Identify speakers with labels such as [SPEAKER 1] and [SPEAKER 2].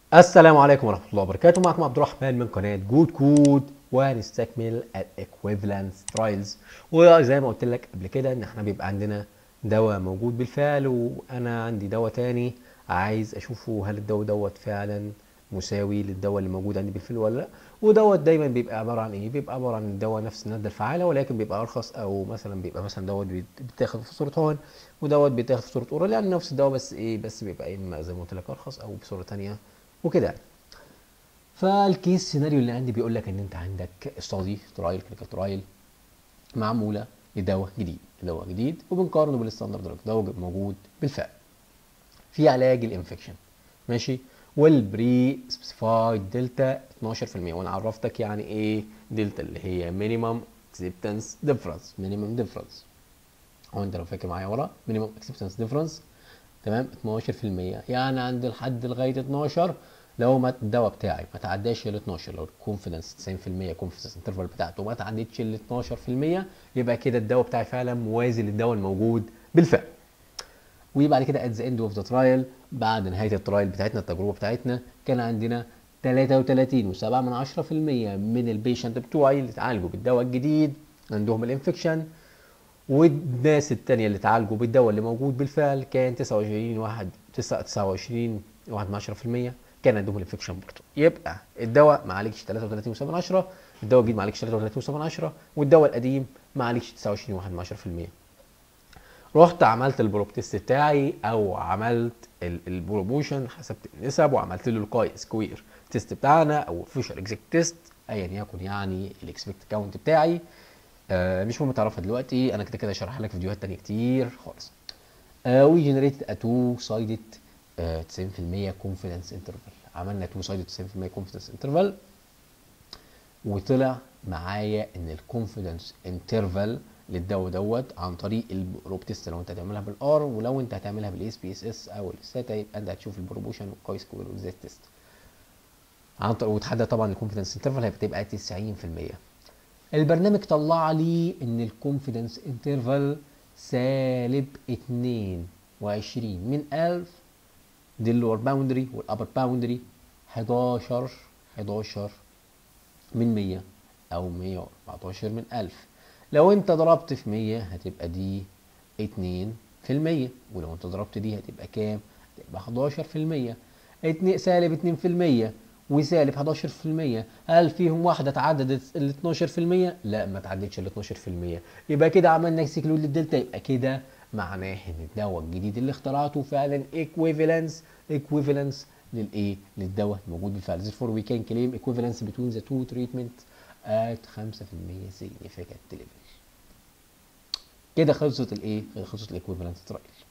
[SPEAKER 1] السلام عليكم ورحمة الله وبركاته معكم عبد الرحمن من قناة جود كود وهنستكمل الايكويفالنس ترايلز وزي ما قلت لك قبل كده ان احنا بيبقى عندنا دواء موجود بالفعل وانا عندي دواء تاني عايز اشوفه هل الدواء دوت فعلا مساوي للدواء اللي موجود عندي بالفعل ولا لا ودوت دايما بيبقى عباره عن ايه بيبقى عباره عن الدواء نفس الماده الفعاله ولكن بيبقى ارخص او مثلا بيبقى مثلا دوت بيتاخد في صوره هون ودوت بيتاخد في صوره اورال يعني نفس الدواء بس ايه بس بيبقى اما زي ما قلت لك ارخص او بصوره ثانيه وكده يعني فالكيس سيناريو اللي عندي بيقول لك ان انت عندك استادي ترايل كلينيكال ترايل معموله لدواء جديد دواء جديد وبنقارنه بالستاندرد دراج دواء موجود بالفعل في علاج الانفكشن ماشي والبري سبيسيفايد دلتا 12% وانا عرفتك يعني ايه دلتا اللي هي مينيمم اكسبتنس ديفرنس مينيمم ديفرنس هو انت لو فاكر معايا ورا مينيمم اكسبتنس ديفرنس تمام 12% يعني عند الحد لغايه 12 لو ما الدواء بتاعي ما تعداش ال 12 لو الكونفدنس 90% كونفدنس انترفال بتاعته ما تعدتش ال 12% يبقى كده الدواء بتاعي فعلا موازي للدواء الموجود بالفعل وبعد كده ات ذا اند اوف ذا ترايل بعد نهايه الترايل بتاعتنا التجربه بتاعتنا كان عندنا 33 و7 من 10% من البيشنت بتوعي اللي اتعالجوا بالدواء الجديد عندهم الانفكشن والناس التانية اللي اتعالجوا بالدواء اللي موجود بالفعل كان 29 واحد 29 واحد من 10% كان عندهم الانفكشن برضه يبقى الدواء ما عالجش 33 و7 من 10 الدواء الجديد ما عالجش 33 و7 من 10 والدواء القديم ما عالجش 29 واحد من 10% رحت عملت البروب تيست بتاعي او عملت البروموشن حسبت النسب وعملت له الكاي سكوير تيست بتاعنا او فيشر اكزيك تيست ايا يكن يعني الاكسبكت كاونت بتاعي آه مش مهم تعرفها دلوقتي انا كده كده شرح لك فيديوهات تانية كتير خالص آه وي جنريتد ا تو سايدد 90% كونفيدنس انترفال عملنا تو سايدد 90% كونفيدنس انترفال وطلع معايا ان الكونفيدنس انترفال للدواء دوت عن طريق البروب تيست لو انت هتعملها بالار ولو انت هتعملها بالاس بي اس اس او الستاتا يبقى انت هتشوف البروبوشن والكوي سكوير والزيت تيست عن طريق وتحدد طبعا الكونفيدنس انترفال هتبقى 90% البرنامج طلع لي ان الكونفيدنس انترفال سالب 22 من 1000 دي اللور باوندري والابر باوندري 11 11 من 100 او 114 من 1000 لو انت ضربت في 100 هتبقى دي 2 في المية ولو انت ضربت دي هتبقى كام؟ هتبقى 11 في المية اتنين سالب 2 في المية وسالب 11 في المية هل فيهم واحدة تعددت ال 12 في المية؟ لا ما تعدتش ال 12 في المية يبقى كده عملنا اكسكلود للدلتا يبقى كده معناه ان الدواء الجديد اللي اخترعته فعلا ايكويفالنس ايكويفالنس للايه؟ للدواء الموجود بالفعل therefore we can claim equivalence between the two treatments at 5% significant level كده خلصت الايه؟ خلصت الايكويفالنس ترايل